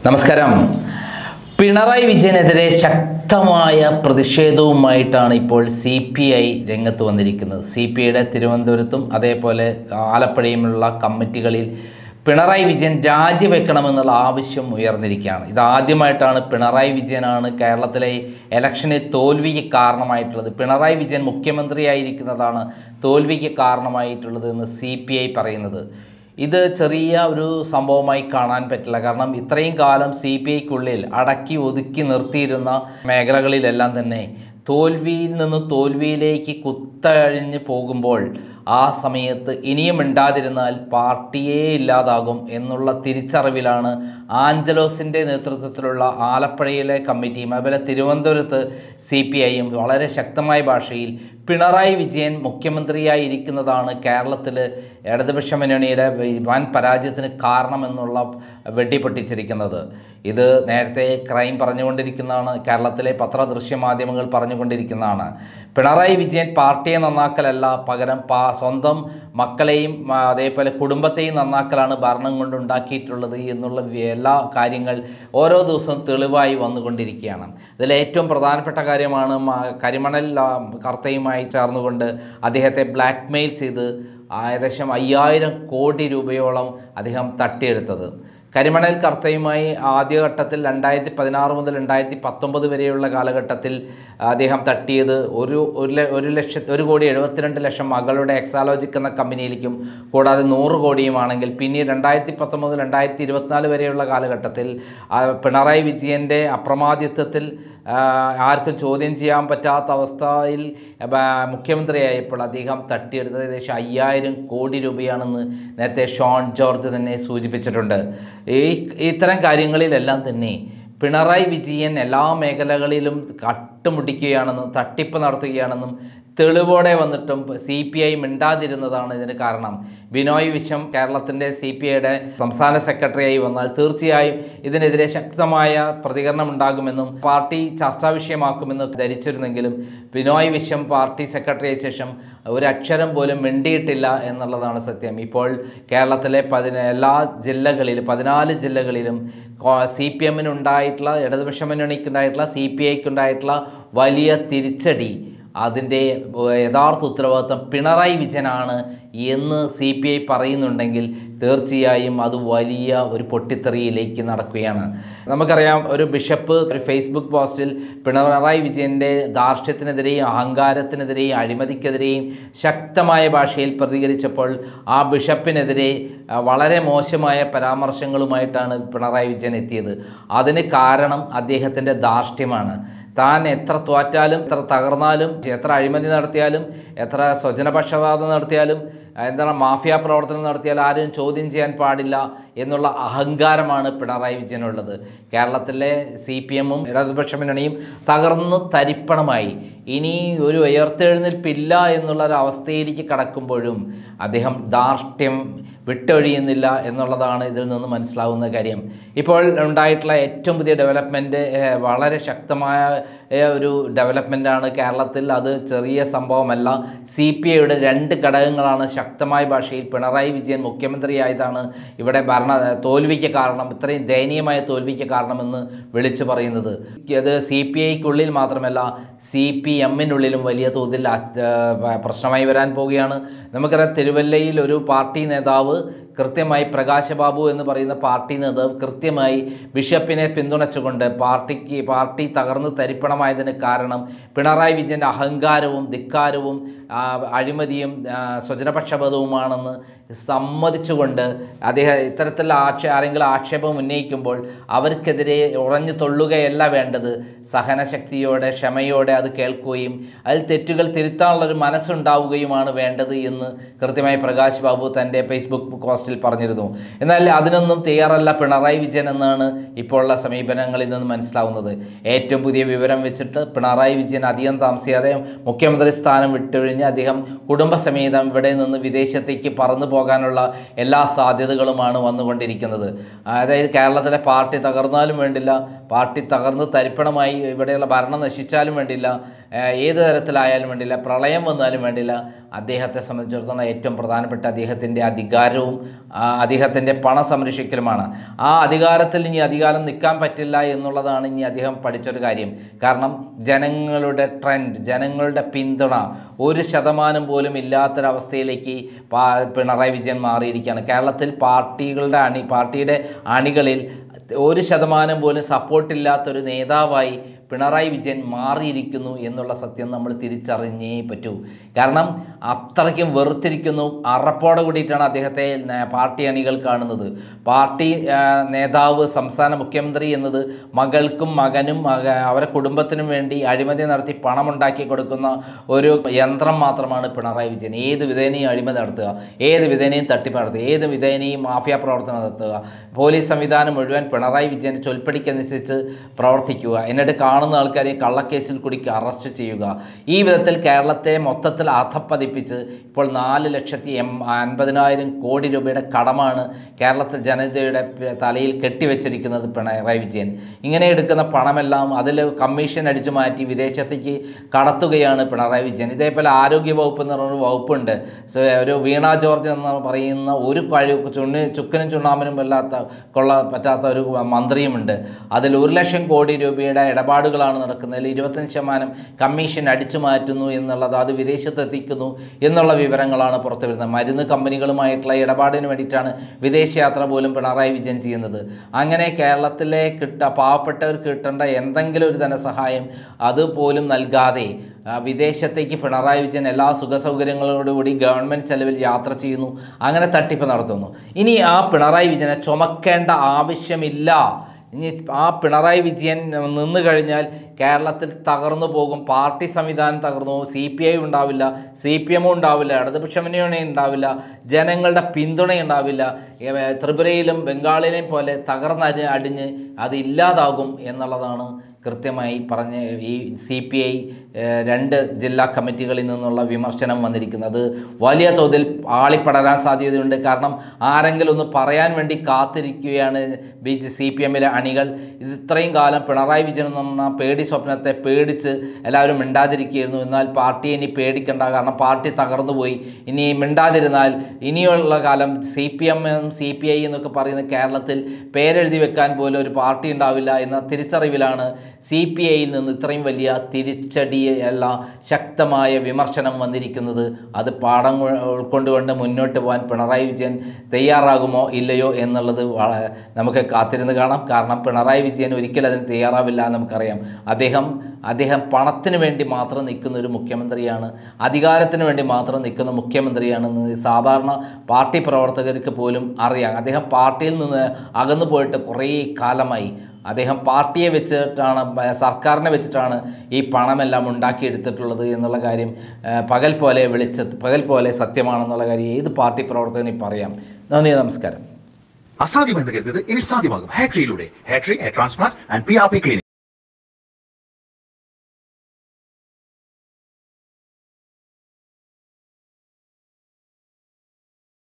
നമസ്കാരം പിണറായി വിജയനെതിരെ ശക്തമായ പ്രതിഷേധവുമായിട്ടാണ് ഇപ്പോൾ സി പി ഐ രംഗത്ത് വന്നിരിക്കുന്നത് സി പി ഐയുടെ തിരുവനന്തപുരത്തും അതേപോലെ ആലപ്പുഴയുമുള്ള കമ്മിറ്റികളിൽ പിണറായി വിജയൻ രാജിവെക്കണമെന്നുള്ള ആവശ്യം ഉയർന്നിരിക്കുകയാണ് ഇതാദ്യമായിട്ടാണ് പിണറായി വിജയനാണ് കേരളത്തിലെ ഇലക്ഷനിൽ തോൽവിക്ക് കാരണമായിട്ടുള്ളത് പിണറായി വിജയൻ മുഖ്യമന്ത്രിയായിരിക്കുന്നതാണ് തോൽവിക്ക് കാരണമായിട്ടുള്ളത് എന്ന് സി പി ഐ പറയുന്നത് ഇത് ചെറിയ ഒരു സംഭവമായി കാണാൻ പറ്റില്ല കാരണം ഇത്രയും കാലം സി പി ഐക്കുള്ളിൽ അടക്കി ഒതുക്കി നിർത്തിയിരുന്ന മേഖലകളിലെല്ലാം തന്നെ തോൽവിയിൽ നിന്ന് തോൽവിയിലേക്ക് കുത്തഴിഞ്ഞ് പോകുമ്പോൾ ആ സമയത്ത് ഇനിയും മിണ്ടാതിരുന്നാൽ പാർട്ടിയേ ഇല്ലാതാകും എന്നുള്ള തിരിച്ചറിവിലാണ് ആഞ്ചലോസിൻ്റെ നേതൃത്വത്തിലുള്ള ആലപ്പുഴയിലെ കമ്മിറ്റിയും അതുപോലെ തിരുവനന്തപുരത്ത് സി പി ഐയും വളരെ ശക്തമായ ഭാഷയിൽ പിണറായി വിജയൻ മുഖ്യമന്ത്രിയായി ഇരിക്കുന്നതാണ് കേരളത്തിൽ ഇടതുപക്ഷ മുന്നണിയുടെ വൻ പരാജയത്തിന് കാരണമെന്നുള്ള വെട്ടിപ്പൊട്ടിച്ചിരിക്കുന്നത് ഇത് നേരത്തെ ക്രൈം പറഞ്ഞുകൊണ്ടിരിക്കുന്നതാണ് കേരളത്തിലെ പത്രദൃശ്യ മാധ്യമങ്ങൾ പറഞ്ഞുകൊണ്ടിരിക്കുന്നതാണ് പിണറായി വിജയൻ പാർട്ടിയെ നന്നാക്കലല്ല പകരം പാ സ്വന്തം മക്കളെയും ആ, അതേപോലെ കുടുംബത്തെയും നന്നാക്കലാണ് ഭരണം കൊണ്ട് ഉണ്ടാക്കിയിട്ടുള്ളത് എന്നുള്ള വി- എല്ലാ കാര്യങ്ങൾ ഓരോ ദിവസവും തെളിവായി വന്നുകൊണ്ടിരിക്കുകയാണ് ഇതിൽ ഏറ്റവും പ്രധാനപ്പെട്ട കാര്യമാണ് മ- കരിമണൽ ആ, കർത്തയുമായി ചേർന്നുകൊണ്ട് അദ്ദേഹത്തെ ബ്ലാക്ക് മെയിൽ ചെയ്ത് ഏകദേശം അയ്യായിരം കോടി രൂപയോളം അദ്ദേഹം തട്ടിയെടുത്തത് കരിമണൽ കർത്തയുമായി ആദ്യഘട്ടത്തിൽ രണ്ടായിരത്തി പതിനാറ് മുതൽ രണ്ടായിരത്തി പത്തൊമ്പത് വരെയുള്ള കാലഘട്ടത്തിൽ അദ്ദേഹം തട്ടിയത് ഒരു ഒരു ല- ഒരു ലക്ഷ ഒരു കോടി എഴുപത്തിരണ്ട് ലക്ഷം മകളുടെ എക്സാലോജിക് എന്ന കമ്പനിയിലേക്കും കൂടാതെ നൂറ് കോടിയുമാണെങ്കിൽ പിന്നീട് രണ്ടായിരത്തി പത്തൊമ്പത് രണ്ടായിരത്തി ഇരുപത്തിനാല് വരെയുള്ള കാലഘട്ടത്തിൽ ആ, പിണറായി വിജയൻ്റെ അപ്രമാദിത്വത്തിൽ ആ, ആർക്കും ചോദ്യം ചെയ്യാൻ പറ്റാത്ത അവസ്ഥയിൽ ആ, മുഖ്യമന്ത്രിയായപ്പോൾ അദ്ദേഹം തട്ടിയെടുത്തത് ഏകദേശം അയ്യായിരം കോടി രൂപയാണെന്ന് നേരത്തെ ഷോൺ ജോർജ് തന്നെ സൂചിപ്പിച്ചിട്ടുണ്ട് ഈ ഇത്തരം കാര്യങ്ങളിലെല്ലാം തന്നെ പിണറായി വിജയൻ എല്ലാ മേഖലകളിലും കട്ടുമുട്ടിക്കുകയാണെന്നും തട്ടിപ്പ് നടത്തുകയാണെന്നും തെളിവോടെ വന്നിട്ടും സി പി ഐ മിണ്ടാതിരുന്നതാണ് ഇതിന് കാരണം ബിനോയ് വിശ്വം കേരളത്തിൻ്റെ സി പി ഐയുടെ സംസ്ഥാന സെക്രട്ടറിയായി വന്നാൽ തീർച്ചയായും ഇതിനെതിരെ ശക്തമായ പ്രതികരണം ഉണ്ടാകുമെന്നും പാർട്ടി ചർച്ചാ വിഷയമാക്കുമെന്നും ധരിച്ചിരുന്നെങ്കിലും ബിനോയ് വിശ്വം പാർട്ടി സെക്രട്ടറി ആയ ശേഷം ഒരു അക്ഷരം പോലും മിണ്ടിയിട്ടില്ല എന്നുള്ളതാണ് സത്യം ഇപ്പോൾ കേരളത്തിലെ പതിന എല്ലാ ജില്ലകളിലും പതിനാല് ജില്ലകളിലും സി പി എമ്മിനുണ്ടായിട്ടുള്ള ഇടതുപക്ഷ മുന്നണിക്കുണ്ടായിട്ടുള്ള സി പി ഐക്കുണ്ടായിട്ടുള്ള വലിയ തിരിച്ചടി അതിൻ്റെ യഥാർത്ഥ ഉത്തരവാദിത്വം പിണറായി വിജയനാണ് എന്ന് സി പി ഐ പറയുന്നുണ്ടെങ്കിൽ തീർച്ചയായും അത് വലിയ ഒരു പൊട്ടിത്തെറിയിലേക്ക് നടക്കുകയാണ് നമുക്കറിയാം ഒരു ബിഷപ്പ് ഒരു ഫേസ്ബുക്ക് പോസ്റ്റിൽ പിണറായി വിജയൻ്റെ ധാർഷ്ട്യത്തിനെതിരെയും അഹങ്കാരത്തിനെതിരെയും അഴിമതിക്കെതിരെയും ശക്തമായ ഭാഷയിൽ പ്രതികരിച്ചപ്പോൾ ആ ബിഷപ്പിനെതിരെ ആ, വളരെ മോശമായ പരാമർശങ്ങളുമായിട്ടാണ് പിണറായി വിജയൻ എത്തിയത് അതിന് കാരണം അദ്ദേഹത്തിൻ്റെ ധാർഷ്ട്യമാണ് താൻ എത്ര തോറ്റാലും എത്ര തകർന്നാലും എത്ര അഴിമതി നടത്തിയാലും എത്ര സ്വജനപക്ഷപാതം നടത്തിയാലും എന്താണ് മാഫിയ പ്രവർത്തനം നടത്തിയാൽ ആരും ചോദ്യം ചെയ്യാൻ പാടില്ല എന്നുള്ള അഹങ്കാരമാണ് പിണറായി വിജയനുള്ളത് കേരളത്തിലെ സി പി എമ്മും ഇടതുപക്ഷ മുന്നണിയും തകർന്ന് തരിപ്പണമായി ഇനി ഒരു ഉയർത്തെഴുന്നേൽപ്പില്ല എന്നുള്ള ഒരു അവസ്ഥയിലേക്ക് കടക്കുമ്പോഴും അദ്ദേഹം ധാർഷ്ട്യം വിട്ടൊഴിയുന്നില്ല എന്നുള്ളതാണ് ഇതിൽ നിന്ന് മനസ്സിലാവുന്ന കാര്യം ഇപ്പോൾ ഉണ്ടായിട്ടുള്ള ഏറ്റവും പുതിയ ഡെവലപ്മെൻറ്റ് വളരെ ശക്തമായ ഏഹ്, ഒരു ഡെവലപ്മെൻറ്റാണ് കേരളത്തിൽ അത് ചെറിയ സംഭവമല്ല സി പി ഐയുടെ രണ്ട് ഘടകങ്ങളാണ് ശക്തമായ ഭാഷയിൽ പിണറായി വിജയൻ മുഖ്യമന്ത്രിയായതാണ് ഇവിടെ ഭരണ തോൽവിക്ക് കാരണം ഇത്രയും ദയനീയമായ തോൽവിക്ക് കാരണമെന്ന് വിളിച്ചു പറയുന്നത് അത് സി പി ഐക്കുള്ളിൽ മാത്രമല്ല സി പി എമ്മിനുള്ളിലും വലിയ തോതിൽ അത്, ആ, പ്രശ്നമായി വരാൻ പോവുകയാണ് നമുക്കറിയാം തിരുവല്ലയിൽ ഒരു പാർട്ടി നേതാവ് കൃത്യമായി പ്രകാശ് ബാബു എന്ന് പറയുന്ന പാർട്ടി നേതാവ് കൃത്യമായി ബിഷപ്പിനെ പിന്തുണച്ചുകൊണ്ട് പാർട്ടിക്ക് പാർട്ടി തകർന്ന് തരിപ്പണമായതിന് കാരണം പിണറായി വിജയൻ്റെ അഹങ്കാരവും ധിക്കാരവും ആ, അഴിമതിയും ആ, സ്വജനപക്ഷപാതവുമാണെന്ന് സമ്മതിച്ചുകൊണ്ട് അദ്ദേഹം ഇത്തരത്തിലുള്ള ആക്ഷേ ആരെങ്കിലും ആക്ഷേപം ഉന്നയിക്കുമ്പോൾ അവർക്കെതിരെ ഉറഞ്ഞു തൊള്ളുകയല്ല വേണ്ടത് സഹനശക്തിയോടെ ക്ഷമയോടെ അത് കേൾക്കുകയും അതിൽ തെറ്റുകൾ തിരുത്താനുള്ളൊരു മനസ്സുണ്ടാവുകയുമാണ് വേണ്ടത് എന്ന് കൃത്യമായി പ്രകാശ് ബാബു തൻ്റെ ഫേസ്ബുക്ക് പോസ്റ്റിൽ പറഞ്ഞിരുന്നു എന്നാൽ അതിനൊന്നും തയ്യാറല്ല പിണറായി വിജയൻ എന്നാണ് ഇപ്പോഴുള്ള സമീപനങ്ങളിൽ നിന്ന് മനസ്സിലാവുന്നത് ഏറ്റവും പുതിയ വിവരം വെച്ചിട്ട് പിണറായി വിജയൻ അധികം താമസിയാതെ മുഖ്യമന്ത്രി സ്ഥാനം വിട്ടൊഴിഞ്ഞ് അദ്ദേഹം കുടുംബസമേതം ഇവിടെ നിന്ന് വിദേശത്തേക്ക് പറന്നു പോകാനുള്ള എല്ലാ സാധ്യതകളുമാണ് വന്നുകൊണ്ടിരിക്കുന്നത് അതായത് കേരളത്തിലെ പാർട്ടി തകർന്നാലും വേണ്ടില്ല പാർട്ടി തകർന്ന് തരിപ്പണമായി ഇവിടെയുള്ള ഭരണം നശിച്ചാലും വേണ്ടില്ല ഏഹ് ഏത് തരത്തിലായാലും വേണ്ടില്ല പ്രളയം വന്നാലും വേണ്ടില്ല അദ്ദേഹത്തെ സംബന്ധിച്ചിടത്തോളം ഏറ്റവും പ്രധാനപ്പെട്ട അദ്ദേഹത്തിൻ്റെ അധികാരവും ആ, അദ്ദേഹത്തിൻ്റെ പണം സംരക്ഷിക്കലുമാണ് ആ അധികാരത്തിൽ ഇനി അധികാരം നിൽക്കാൻ പറ്റില്ല എന്നുള്ളതാണ് ഇനി അദ്ദേഹം പഠിച്ചൊരു കാര്യം കാരണം ജനങ്ങളുടെ ട്രെൻഡ് ജനങ്ങളുടെ പിന്തുണ ഒരു ശതമാനം പോലും ഇല്ലാത്തൊരവസ്ഥയിലേക്ക് പാ പിണറായി വിജയൻ മാറിയിരിക്കുകയാണ് കേരളത്തിൽ പാർട്ടികളുടെ അണി പാർട്ടിയുടെ അണികളിൽ ഒരു ശതമാനം പോലും സപ്പോർട്ടില്ലാത്തൊരു നേതാവായി പിണറായി വിജയൻ മാറിയിരിക്കുന്നു എന്നുള്ള സത്യം നമ്മൾ തിരിച്ചറിഞ്ഞേ പറ്റൂ കാരണം അത്രയ്ക്കും വെറുത്തിരിക്കുന്നു അറപ്പോടെ കൂടിയിട്ടാണ് അദ്ദേഹത്തെ ന- പാർട്ടി അണികൾ കാണുന്നത് പാർട്ടി ആ, നേതാവ് സംസ്ഥാന മുഖ്യമന്ത്രി എന്നത് മകൾക്കും മകനും മക- അവരെ കുടുംബത്തിനും വേണ്ടി അഴിമതി നടത്തി പണമുണ്ടാക്കി കൊടുക്കുന്ന ഒരു യന്ത്രം മാത്രമാണ് പിണറായി വിജയൻ ഏത് വിധേനയും അഴിമതി നടത്തുക ഏത് വിധേനയും തട്ടിപ്പ് നടത്തുക ഏത് വിധേനയും മാഫിയ പ്രവർത്തനം നടത്തുക പോലീസ് സംവിധാനം മുഴുവൻ പിണറായി വിജയൻ്റെ ചൊൽപ്പടിക്കനുസരിച്ച് പ്രവർത്തിക്കുക എന്നിട്ട് കാണുന്ന ആൾക്കാരെ കള്ളക്കേസിൽ കുടിക്ക് അറസ്റ്റ് ചെയ്യുക ഈ വിധത്തിൽ കേരളത്തെ മൊത്തത്തിൽ അധപ്പതിപ്പിച്ച് ഇപ്പോൾ നാല് ലക്ഷത്തി എം അൻപതിനായിരം കോടി രൂപയുടെ കടമാണ് കേരളത്തിൽ ജനതയുടെ പ- തലയിൽ കെട്ടിവെച്ചിരിക്കുന്നത് പിണറായി വിജയൻ ഇങ്ങനെ എടുക്കുന്ന പണമെല്ലാം അതിൽ കമ്മീഷൻ അടിച്ചു മാറ്റി വിദേശത്തേക്ക് കടത്തുകയാണ് പിണറായി വിജയൻ ഇതേപോലെ ആരോഗ്യ വകുപ്പ് എന്ന് പറഞ്ഞൊരു വകുപ്പുണ്ട് സോ, ഒരു വീണ ജോർജ് എന്ന് പറയുന്ന ഒരു കഴിവ് ചുണ്ണി ചുക്കനും ചുണ്ണാമ്പനും വല്ലാത്ത കൊള്ള പറ്റാത്ത ഒരു മന്ത്രിയുമുണ്ട് അതിൽ ഒരു ലക്ഷം കോടി രൂപയുടെ ഇടപാടുകളാണ് നടക്കുന്നതിൽ ഇരുപത്തഞ്ച് ശതമാനം കമ്മീഷൻ അടിച്ചു മാറ്റുന്നു എന്നുള്ളത് അത് വിദേശത്ത് എത്തിക്കുന്നു എന്നുള്ള വിവരങ്ങളാണ് പുറത്തു വരുന്നത് മരുന്ന് കമ്പനികളുമായിട്ടുള്ള ഇടപാടിന് വേണ്ടിയിട്ടാണ് വിദേശയാത്ര പോലും പിണറായി വിജയൻ ചെയ്യുന്നത് അങ്ങനെ കേരളത്തിലെ കിട്ട പാവപ്പെട്ടവർക്ക് കിട്ടേണ്ട എന്തെങ്കിലും ഒരു ധനസഹായം അതുപോലും നൽകാതെ ആ, വിദേശത്തേക്ക് പിണറായി വിജയൻ എല്ലാ സുഖ സൗകര്യങ്ങളോടുകൂടി ഗവൺമെൻറ് ചെലവിൽ യാത്ര ചെയ്യുന്നു അങ്ങനെ തട്ടിപ്പ് നടത്തുന്നു ഇനി ആ പിണറായി വിജയനെ ചുമക്കേണ്ട ആവശ്യമില്ല ഇനി ആ പിണറായി വിജയൻ നിന്ന് കഴിഞ്ഞാൽ കേരളത്തിൽ തകർന്നു പോകും പാർട്ടി സംവിധാനം തകർന്നു പോകും സി പി ഐ ഉണ്ടാവില്ല സി പി എമ്മും ഉണ്ടാവില്ല ഇടതുപക്ഷ മുന്നണി ഉണ്ടാവില്ല ജനങ്ങളുടെ പിന്തുണ ഉണ്ടാവില്ല ഏ, ത്രിപുരയിലും ബംഗാളിലെയും പോലെ തകർന്നടി അടിഞ്ഞ് അത് ഇല്ലാതാകും എന്നുള്ളതാണ് കൃത്യമായി പറഞ്ഞ് ഈ സി പി ഐ രണ്ട് ജില്ലാ കമ്മിറ്റികളിൽ നിന്നുള്ള വിമർശനം വന്നിരിക്കുന്നത് വലിയ തോതിൽ ആളിപ്പടരാൻ സാധ്യതയുണ്ട് കാരണം ആരെങ്കിലും ഒന്ന് പറയാൻ വേണ്ടി കാത്തിരിക്കുകയാണ് ബി ജെ സി പി എമ്മിലെ അണികൾ ഇത് ഇത്രയും കാലം പിണറായി വിജയൻ എന്ന് പറഞ്ഞ പേടി സ്വപ്നത്തെ പേടിച്ച് എല്ലാവരും മിണ്ടാതിരിക്കുകയായിരുന്നു എന്നാൽ പാർട്ടിയെ ഇനി പേടിക്കണ്ട കാരണം പാർട്ടി തകർന്നു പോയി ഇനി മിണ്ടാതിരുന്നാൽ ഇനിയുള്ള കാലം C P M C P I എന്നൊക്കെ പറയുന്ന കേരളത്തിൽ പേരെഴുതി വെക്കാൻ പോലും ഒരു പാർട്ടി ഉണ്ടാവില്ല എന്ന തിരിച്ചറിവിലാണ് സി പി ഐയിൽ നിന്ന് ഇത്രയും വലിയ തിരിച്ചടിയല്ല ശക്തമായ വിമർശനം വന്നിരിക്കുന്നത് അത് പാഠം ഉൾ- ഉൾക്കൊണ്ടുകൊണ്ട് മുന്നോട്ട് പോകാൻ പിണറായി വിജയൻ തയ്യാറാകുമോ ഇല്ലയോ എന്നുള്ളത് വള- നമുക്ക് കാത്തിരുന്ന് കാണാം കാരണം പിണറായി വിജയൻ ഒരിക്കലും അതിന് തയ്യാറാവില്ല എന്ന് നമുക്കറിയാം അദ്ദേഹം അദ്ദേഹം പണത്തിന് വേണ്ടി മാത്രം നിൽക്കുന്ന ഒരു മുഖ്യമന്ത്രിയാണ് അധികാരത്തിന് വേണ്ടി മാത്രം നിൽക്കുന്ന മുഖ്യമന്ത്രിയാണെന്ന് സാധാരണ പാർട്ടി പ്രവർത്തകർക്ക് പോലും അറിയാം അദ്ദേഹം പാർട്ടിയിൽ നിന്ന് അകന്നു പോയിട്ട് കുറേ കാലമായി അദ്ദേഹം പാർട്ടിയെ വെച്ചിട്ടാണ് ബ- സർക്കാരിനെ വെച്ചിട്ടാണ് ഈ പണമെല്ലാം ഉണ്ടാക്കിയെടുത്തിട്ടുള്ളത് എന്നുള്ള കാര്യം ആ, പകൽ പോലെ വിളിച്ച പകൽ പോലെ സത്യമാണെന്നുള്ള കാര്യം ഏത് പാർട്ടി പ്രവർത്തകനും പറയാം നന്ദി നമസ്കാരം അസാധ്യമെന്ന് കരുതിയത് ഇനി സാധ്യമാകും ഹാട്രിയിലൂടെ Hattrie hair transplant and P R P clinic